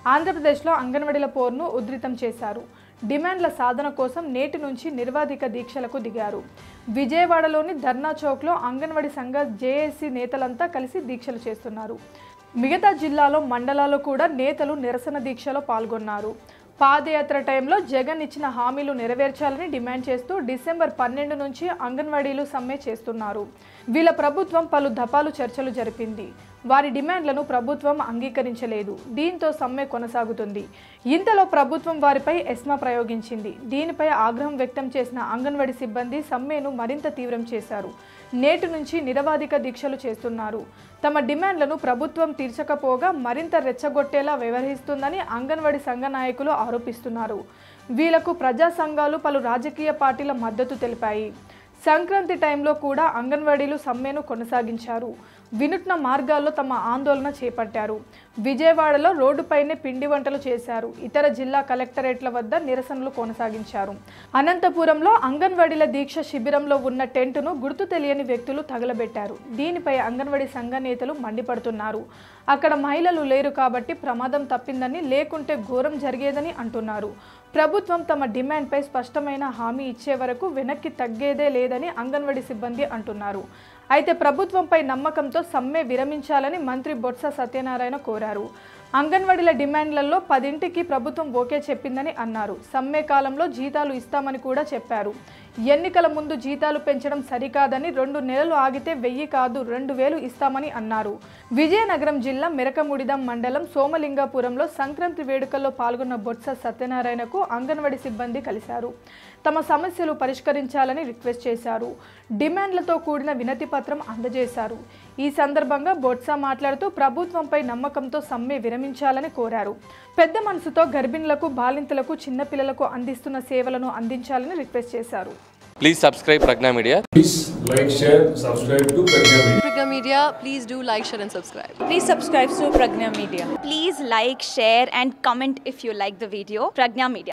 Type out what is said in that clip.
ఆంధ్రప్రదేశ్లో అంగన్వాడీల పోరును ఉధృతం చేశారు డిమాండ్ల సాధన కోసం నేటి నుంచి నిర్వాధిక దీక్షలకు దిగారు విజయవాడలోని ధర్నా చౌక్లో అంగన్వాడీ సంఘ జేఏసీ నేతలంతా కలిసి దీక్షలు చేస్తున్నారు మిగతా జిల్లాలో మండలాల్లో కూడా నేతలు నిరసన దీక్షలో పాల్గొన్నారు పాదయాత్ర టైంలో జగన్ ఇచ్చిన హామీలు నెరవేర్చాలని డిమాండ్ చేస్తూ డిసెంబర్ పన్నెండు నుంచి అంగన్వాడీలు సమ్మె చేస్తున్నారు వీళ్ళ ప్రభుత్వం పలు దఫాలు చర్చలు జరిపింది వారి డిమాండ్లను ప్రభుత్వం అంగీకరించలేదు దీంతో సమ్మె కొనసాగుతుంది ఇంతలో ప్రభుత్వం వారిపై ఎస్మా ప్రయోగించింది దీనిపై ఆగ్రహం వ్యక్తం చేసిన అంగన్వాడీ సిబ్బంది సమ్మెను మరింత తీవ్రం చేశారు నేటి నుంచి నిరవాధిక దీక్షలు చేస్తున్నారు తమ డిమాండ్లను ప్రభుత్వం తీర్చకపోగా మరింత రెచ్చగొట్టేలా వ్యవహరిస్తుందని అంగన్వాడీ సంఘ నాయకులు ఆరోపిస్తున్నారు వీళ్లకు ప్రజా సంఘాలు పలు రాజకీయ పార్టీల మద్దతు తెలిపాయి సంక్రాంతి టైంలో కూడా అంగన్వాడీలు సమ్మెను కొనసాగించారు వినూత్న మార్గాల్లో తమ ఆందోళన చేపట్టారు విజయవాడలో రోడ్డుపైనే పిండి వంటలు చేశారు ఇతర జిల్లా కలెక్టరేట్ల వద్ద నిరసనలు కొనసాగించారు అనంతపురంలో అంగన్వాడీల దీక్ష శిబిరంలో ఉన్న టెంటును గుర్తు తెలియని వ్యక్తులు తగలబెట్టారు దీనిపై అంగన్వాడీ సంఘ నేతలు మండిపడుతున్నారు అక్కడ మహిళలు లేరు కాబట్టి ప్రమాదం తప్పిందని లేకుంటే ఘోరం జరిగేదని అంటున్నారు ప్రభుత్వం తమ డిమాండ్పై స్పష్టమైన హామీ ఇచ్చే వరకు వెనక్కి తగ్గేదే లేదని అంగన్వాడీ సిబ్బంది అంటున్నారు అయితే ప్రభుత్వంపై నమ్మకంతో సమ్మె విరమించాలని మంత్రి బొత్స సత్యనారాయణ కోరారు అంగన్వాడీల డిమాండ్లలో పదింటికి ప్రభుత్వం ఓకే చెప్పిందని అన్నారు సమ్మె కాలంలో జీతాలు ఇస్తామని కూడా చెప్పారు ఎన్నికల ముందు జీతాలు పెంచడం సరికాదని రెండు నెలలు ఆగితే వెయ్యి కాదు రెండు వేలు ఇస్తామని అన్నారు విజయనగరం జిల్లా మెరకముడిదం మండలం సోమలింగాపురంలో సంక్రాంతి వేడుకల్లో పాల్గొన్న బొత్స సత్యనారాయణకు అంగన్వాడీ సిబ్బంది కలిశారు తమ సమస్యలు పరిష్కరించాలని రిక్వెస్ట్ చేశారు డిమాండ్లతో కూడిన వినతి పత్రం అందజేశారు ఈ సందర్భంగా బొత్స మాట్లాడుతూ ప్రభుత్వంపై నమ్మకంతో సమ్మె విరమించాలని కోరారు పెద్ద మనసుతో గర్భిణులకు బాలింతలకు చిన్నపిల్లలకు అందిస్తున్న సేవలను అందించాలని రిక్వెస్ట్ చేశారు Please subscribe Pragna Media. Please like, share, subscribe to Pragya Media. Pragya Media, please do like, share, and subscribe. Please subscribe to Pragna Media. Please like, share, and comment if you like the video. Pragna Media.